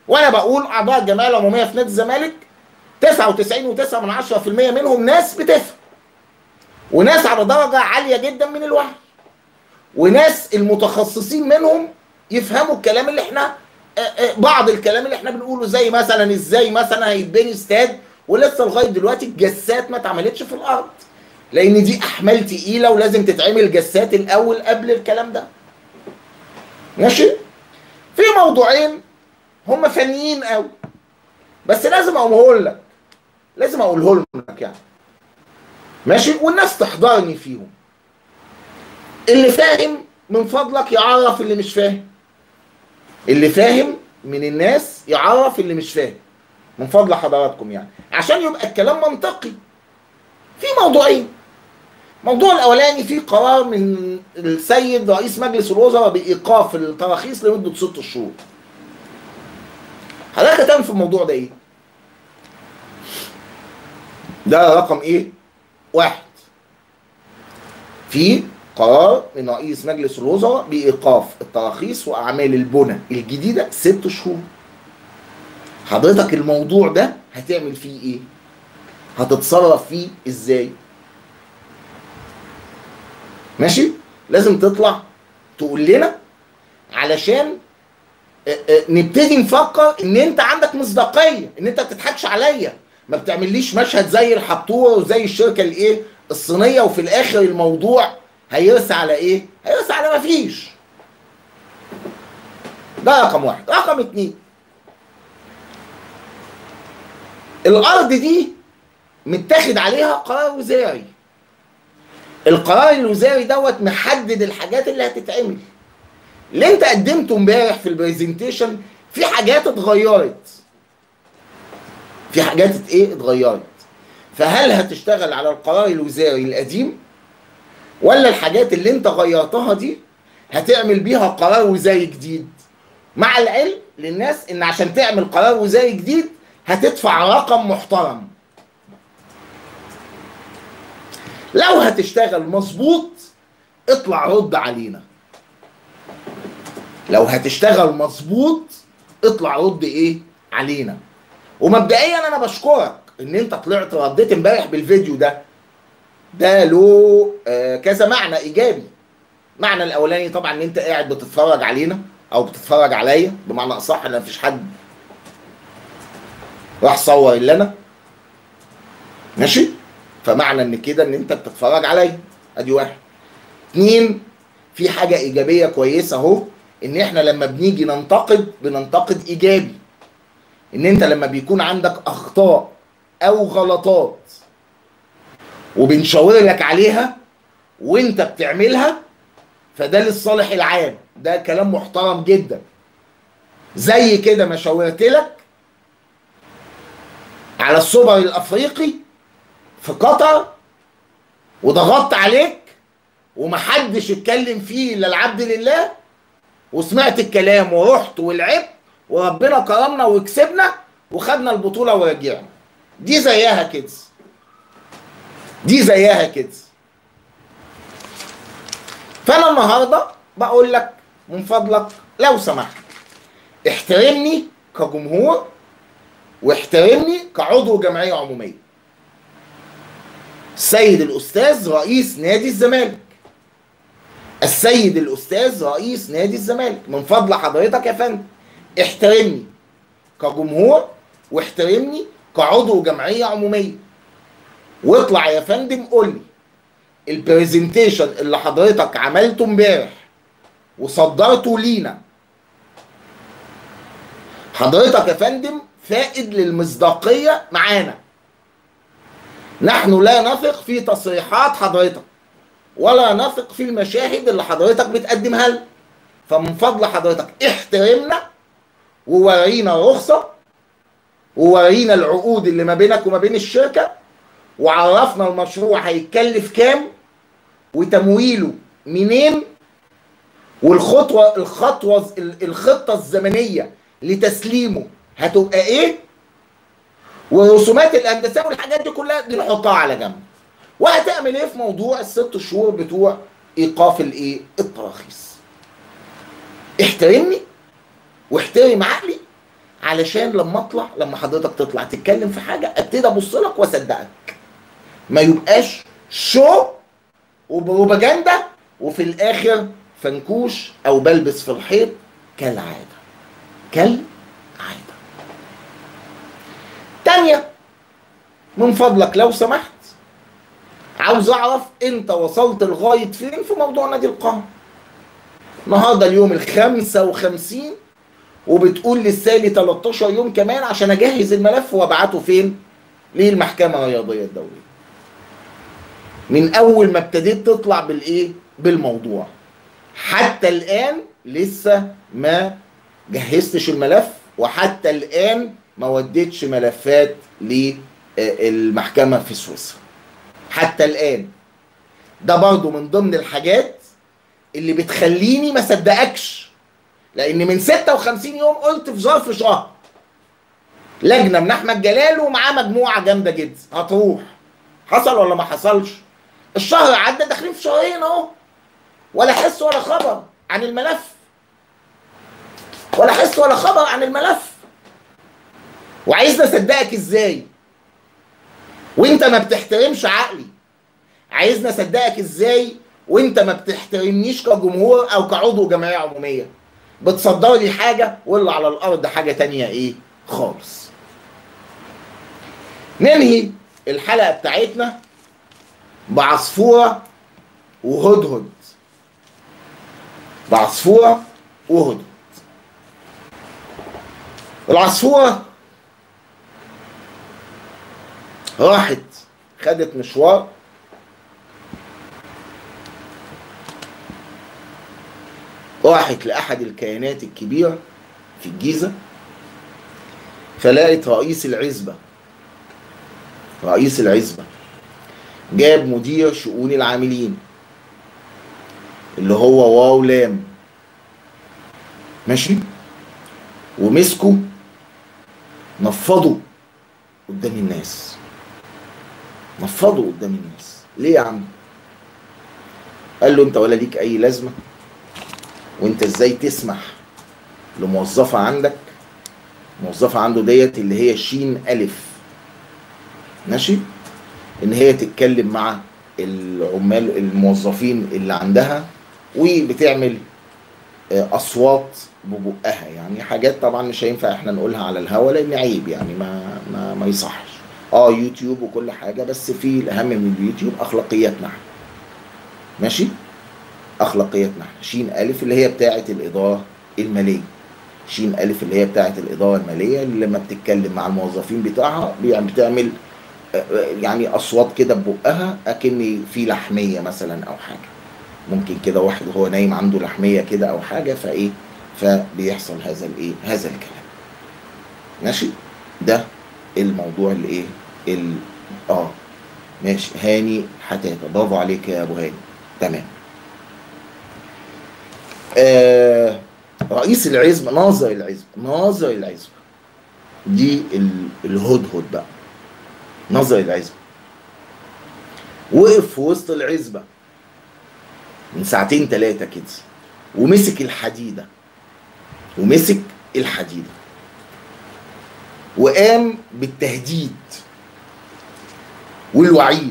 وانا بقول اعضاء الجمعيه العموميه في نادي الزمالك 99.9% منهم ناس بتفهم وناس على درجه عاليه جدا من الوعي وناس المتخصصين منهم يفهموا الكلام اللي احنا آه، آه، بعض الكلام اللي احنا بنقوله زي مثلا ازاي مثلا هيتبني استاد ولسه لغايه دلوقتي الجسات ما اتعملتش في الارض لان دي احمال تقيله ولازم تتعمل جسات الاول قبل الكلام ده ماشي في موضوعين هم فنيين قوي بس لازم اقولهم لك لازم اقولهم لك يعني ماشي والناس تحضرني فيهم اللي فاهم من فضلك يعرف اللي مش فاهم اللي فاهم من الناس يعرف اللي مش فاهم من فضل حضراتكم يعني عشان يبقى الكلام منطقي في موضوعين الموضوع الاولاني في قرار من السيد رئيس مجلس الوزراء بايقاف التراخيص لمده ست شهور حضرتك هتعمل في الموضوع ده ايه ده رقم ايه واحد في قرار من رئيس مجلس الوزراء بايقاف التراخيص واعمال البنى الجديده ست شهور حضرتك الموضوع ده هتعمل فيه ايه هتتصرف فيه ازاي ماشي لازم تطلع تقول لنا علشان آه، آه، نبتدي نفكر ان انت عندك مصداقيه ان انت ما بتضحكش عليا ما بتعمليش مشهد زي الحبطوره وزي الشركه الايه الصينيه وفي الاخر الموضوع هيرسى على ايه هيرسى على ما فيش ده رقم واحد رقم اتنين الارض دي متاخد عليها قرار وزاري القرار الوزاري دوت محدد الحاجات اللي هتتعمل اللي انت قدمته امبارح في البرزنتيشن في حاجات اتغيرت في حاجات ات- ايه اتغيرت فهل هتشتغل على القرار الوزاري القديم ولا الحاجات اللي انت غيرتها دي هتعمل بيها قرار وزاري جديد مع العلم للناس ان عشان تعمل قرار وزاري جديد هتدفع رقم محترم لو هتشتغل مظبوط اطلع رد علينا لو هتشتغل مظبوط اطلع رد ايه علينا ومبدئيا انا بشكرك ان انت طلعت رديت امبارح بالفيديو ده ده له آه كذا معنى ايجابي معنى الاولاني طبعا ان انت قاعد بتتفرج علينا او بتتفرج عليا بمعنى اصح ان مفيش حد راح صور الا انا ماشي فمعنى ان كده ان انت بتتفرج عليا ادي واحد اتنين في حاجه ايجابيه كويسه اهو ان احنا لما بنيجي ننتقد بننتقد ايجابي ان انت لما بيكون عندك اخطاء او غلطات وبنشاور لك عليها وانت بتعملها فده للصالح العام ده كلام محترم جدا زي كده ما شاورت لك على السوبر الافريقي في قطر وضغطت عليك ومحدش اتكلم فيه الا العبد لله وسمعت الكلام ورحت ولعبت وربنا كرمنا وكسبنا وخدنا البطوله ورجعنا دي زيها كده دي زيها كده فانا النهارده بقول لك من فضلك لو سمحت احترمني كجمهور واحترمني كعضو جمعيه عموميه السيد الاستاذ رئيس نادي الزمالك السيد الاستاذ رئيس نادي الزمالك من فضل حضرتك يا فندم احترمني كجمهور واحترمني كعضو جمعيه عموميه واطلع يا فندم قول لي البرزنتيشن اللي حضرتك عملته امبارح وصدرته لينا حضرتك يا فندم فائد للمصداقيه معانا نحن لا نثق في تصريحات حضرتك ولا نثق في المشاهد اللي حضرتك بتقدمها لنا فمن فضل حضرتك احترمنا وورينا الرخصه وورينا العقود اللي ما بينك وما بين الشركه وعرفنا المشروع هيتكلف كام وتمويله منين والخطوه الخطوه الخطه الزمنيه لتسليمه هتبقى ايه والرسومات الهندسيه والحاجات دي كلها دي نحطها على جنب وهتعمل ايه في موضوع الست شهور بتوع ايقاف الايه التراخيص احترمني واحترم عقلي علشان لما اطلع لما حضرتك تطلع تتكلم في حاجه ابتدي ابص لك واصدقك ما يبقاش شو وبروباجندا وفي الاخر فنكوش او بلبس في الحيط كالعاده كالعاده تانية من فضلك لو سمحت عاوز اعرف انت وصلت لغايه فين في موضوع نادي القهر النهارده اليوم ال 55 وبتقول لسه لي 13 يوم كمان عشان اجهز الملف وابعته فين؟ للمحكمه الرياضيه الدوليه. من اول ما ابتديت تطلع بالايه؟ بالموضوع. حتى الان لسه ما جهزتش الملف وحتى الان ما وديتش ملفات للمحكمه في سويسرا. حتى الان. ده برضو من ضمن الحاجات اللي بتخليني ما صدقكش لان من 56 يوم قلت في ظرف شهر لجنه من احمد جلال ومعاه مجموعه جامده جدا هتروح حصل ولا ما حصلش الشهر عدى داخلين في شهرين اهو ولا حس ولا خبر عن الملف ولا حس ولا خبر عن الملف وعايزني اصدقك ازاي وانت ما بتحترمش عقلي عايزني اصدقك ازاي وانت ما بتحترمنيش كجمهور او كعضو جمعيه عموميه بتصدر لي حاجه واللي على الارض حاجه تانية ايه خالص ننهي الحلقه بتاعتنا بعصفوره وهدهد بعصفوره وهدهد العصفوره راحت خدت مشوار راحت لأحد الكيانات الكبيرة في الجيزة فلقت رئيس العزبة رئيس العزبة جاب مدير شؤون العاملين اللي هو واو لام ماشي ومسكوا نفضوا قدام الناس نفضوا قدام الناس ليه يا عم قال له انت ولا ليك اي لازمه وانت ازاي تسمح لموظفة عندك موظفة عنده ديت اللي هي شين ألف ماشي إن هي تتكلم مع العمال الموظفين اللي عندها وبتعمل أصوات ببقها يعني حاجات طبعا مش هينفع احنا نقولها على الهوا لأن عيب يعني ما ما ما يصحش اه يوتيوب وكل حاجة بس في الأهم من اليوتيوب أخلاقياتنا احنا ماشي اخلاقياتنا شين الف اللي هي بتاعه الاداره الماليه شين الف اللي هي بتاعه الاداره الماليه اللي لما بتتكلم مع الموظفين بتاعها بتعمل يعني اصوات كده ببقها اكن في لحميه مثلا او حاجه ممكن كده واحد هو نايم عنده لحميه كده او حاجه فايه فبيحصل هذا الايه هذا الكلام ماشي ده الموضوع اللي ايه ال اه ماشي هاني حتاته برافو عليك يا ابو هاني تمام آه رئيس العزبة ناظر العزبة ناظر العزبة دي الهدهد بقى ناظر العزبة وقف في وسط العزبة من ساعتين ثلاثة كده ومسك الحديدة ومسك الحديدة وقام بالتهديد والوعيد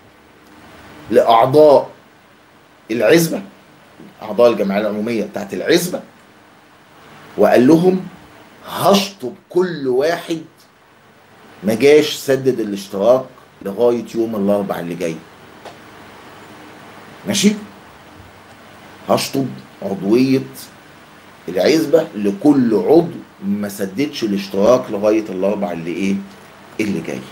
لأعضاء العزبة اعضاء الجمعيه العموميه بتاعت العزبه وقال لهم هشطب كل واحد ما جاش سدد الاشتراك لغايه يوم الاربع اللي جاي ماشي هشطب عضويه العزبه لكل عضو ما سددش الاشتراك لغايه الاربع اللي ايه اللي جاي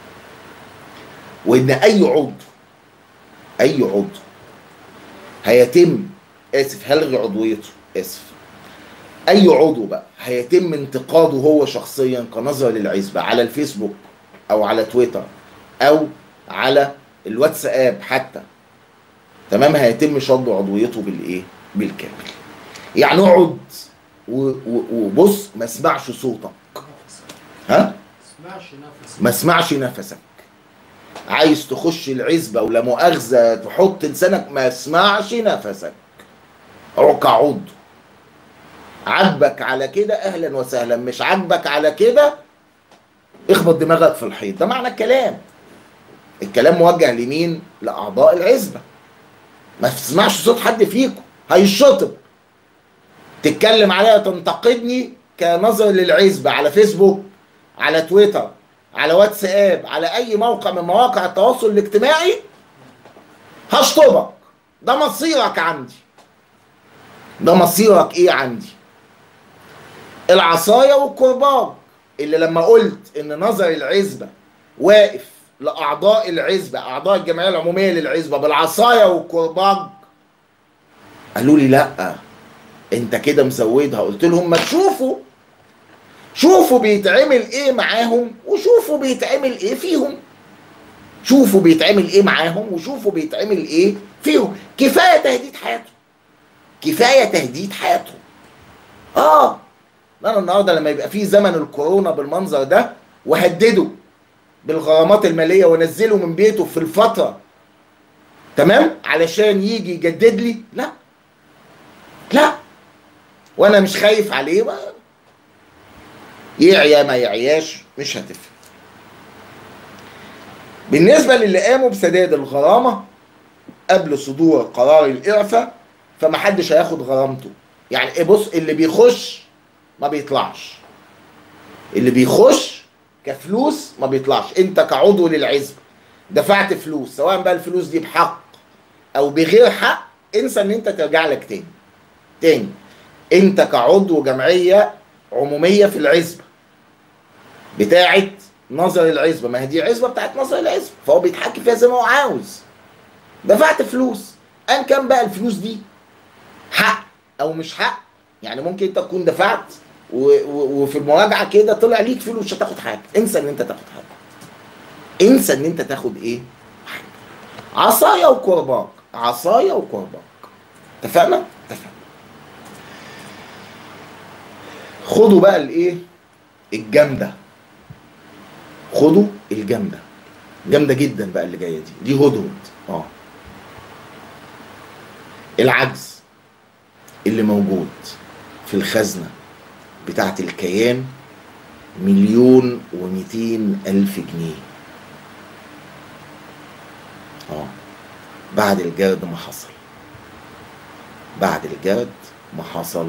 وان اي عضو اي عضو هيتم اسف هلغي عضويته اسف اي عضو بقى هيتم انتقاده هو شخصيا كنظره للعزبه على الفيسبوك او على تويتر او على الواتساب حتى تمام هيتم شطب عضويته بالايه بالكامل يعني اقعد وبص ما اسمعش صوتك ها ما اسمعش نفسك عايز تخش العزبه ولا مؤاخذه تحط لسانك ما اسمعش نفسك كعضو عجبك على كده اهلا وسهلا مش عجبك على كده اخبط دماغك في الحيط ده معنى الكلام الكلام موجه لمين لاعضاء العزبه ما تسمعش صوت حد فيكم هيشطب تتكلم عليا تنتقدني كنظر للعزبه على فيسبوك على تويتر على واتساب على اي موقع من مواقع التواصل الاجتماعي هشطبك ده مصيرك عندي ده مصيرك ايه عندي العصاية والكرباج اللي لما قلت ان نظر العزبة واقف لأعضاء العزبة أعضاء الجمعية العمومية للعزبة بالعصاية والكرباج قالوا لي لأ انت كده مسودها قلت لهم ما تشوفوا شوفوا بيتعمل ايه معاهم وشوفوا بيتعمل ايه فيهم شوفوا بيتعمل ايه معاهم وشوفوا بيتعمل ايه فيهم كفايه تهديد حياته كفايه تهديد حياته اه انا النهارده لما يبقى في زمن الكورونا بالمنظر ده وهدده بالغرامات الماليه ونزله من بيته في الفتره تمام علشان يجي يجدد لي لا لا وانا مش خايف عليه ما يعيا ما يعياش مش هتفرق بالنسبة للي قاموا بسداد الغرامة قبل صدور قرار الإعفاء فمحدش هياخد غرامته يعني ايه بص اللي بيخش ما بيطلعش اللي بيخش كفلوس ما بيطلعش انت كعضو للعزب دفعت فلوس سواء بقى الفلوس دي بحق او بغير حق انسى ان انت ترجع لك تاني تاني انت كعضو جمعية عمومية في العزبة بتاعت نظر العزبة ما هي دي عزبة بتاعت نظر العزبة فهو بيتحكم فيها زي ما هو عاوز دفعت فلوس ان كان بقى الفلوس دي حق او مش حق يعني ممكن انت تكون دفعت و... و... وفي المراجعة كده طلع ليك فلوس مش هتاخد حاجة انسى ان انت تاخد حاجة انسى ان انت تاخد ايه حاجة عصاية وكرباج عصاية وكرباج اتفقنا؟ اتفقنا خدوا بقى الايه الجامده خدوا الجامده جامده جدا بقى اللي جايه دي دي هدهد اه العجز اللي موجود في الخزنه بتاعت الكيان مليون ومئتين ألف جنيه اه بعد الجرد ما حصل بعد الجرد ما حصل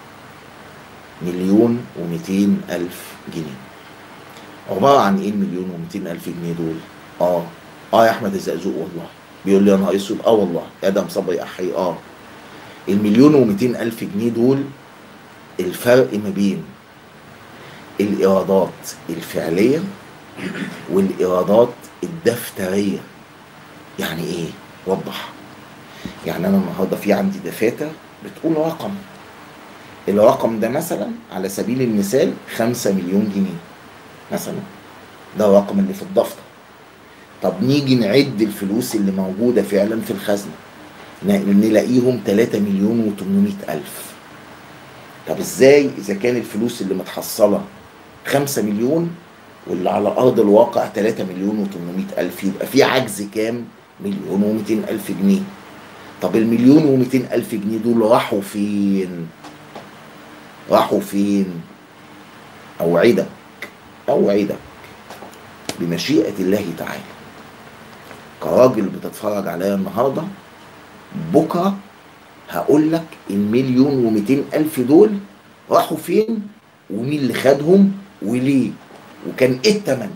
مليون ومئتين ألف جنيه عبارة عن ايه المليون ومئتين ألف جنيه دول اه اه يا احمد الزقزوق والله بيقول لي يا نهار اسود اه والله ادم صبري احي اه المليون ومئتين ألف جنيه دول الفرق ما بين الإيرادات الفعلية والإيرادات الدفترية يعني إيه؟ وضح يعني أنا النهاردة في عندي دفاتر بتقول رقم الرقم ده مثلا على سبيل المثال خمسة مليون جنيه مثلا ده الرقم اللي في الدفتر طب نيجي نعد الفلوس اللي موجودة فعلا في الخزنة نلاقيهم 3 مليون و800 ألف طب ازاي إذا كان الفلوس اللي متحصلة 5 مليون واللي على أرض الواقع 3 مليون و800 ألف يبقى في عجز كام؟ مليون و200 ألف جنيه طب المليون و200 ألف جنيه دول راحوا فين؟ راحوا فين؟ أوعدك أوعدك بمشيئة الله تعالى كراجل بتتفرج عليا النهارده بكره هقول لك المليون ومئتين ألف دول راحوا فين ومين اللي خدهم وليه وكان ايه التمن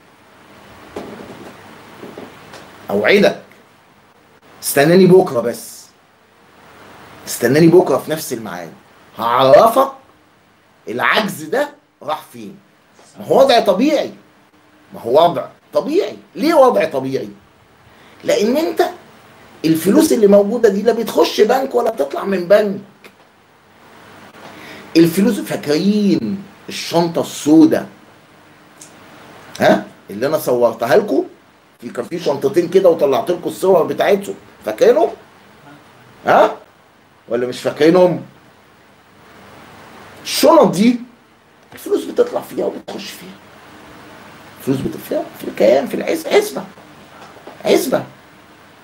اوعدك استناني بكره بس استناني بكره في نفس الميعاد هعرفك العجز ده راح فين ما هو وضع طبيعي ما هو وضع طبيعي ليه وضع طبيعي لان انت الفلوس اللي موجوده دي لا بتخش بنك ولا بتطلع من بنك الفلوس فاكرين الشنطه السوداء ها اللي انا صورتها لكم في كان في شنطتين كده وطلعت لكم الصور بتاعتهم فاكرينهم ها ولا مش فاكرينهم الشنط دي الفلوس بتطلع فيها وبتخش فيها فلوس بتطلع في الكيان في العزبه عزبه عزبه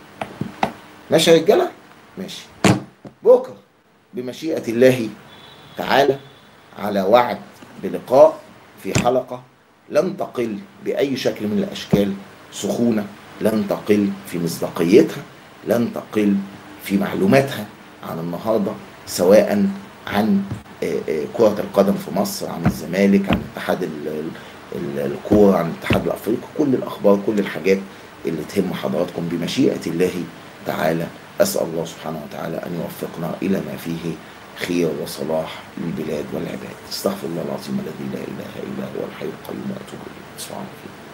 ماشي يا رجاله ماشي بكره بمشيئه الله تعالى على وعد بلقاء في حلقة لن تقل بأي شكل من الأشكال سخونة لن تقل في مصداقيتها لن تقل في معلوماتها عن النهارده سواء عن آه، آه، كرة القدم في مصر عن الزمالك عن اتحاد ال- ال- ال- الكورة عن الاتحاد الأفريقي كل الأخبار كل الحاجات اللي تهم حضراتكم بمشيئة الله تعالى أسأل الله سبحانه وتعالى أن يوفقنا إلى ما فيه خير وصلاح للبلاد والعباد استغفر الله العظيم الذي لا إله إلا هو الحي القيوم وأتوب إليه سبحانه وتعالى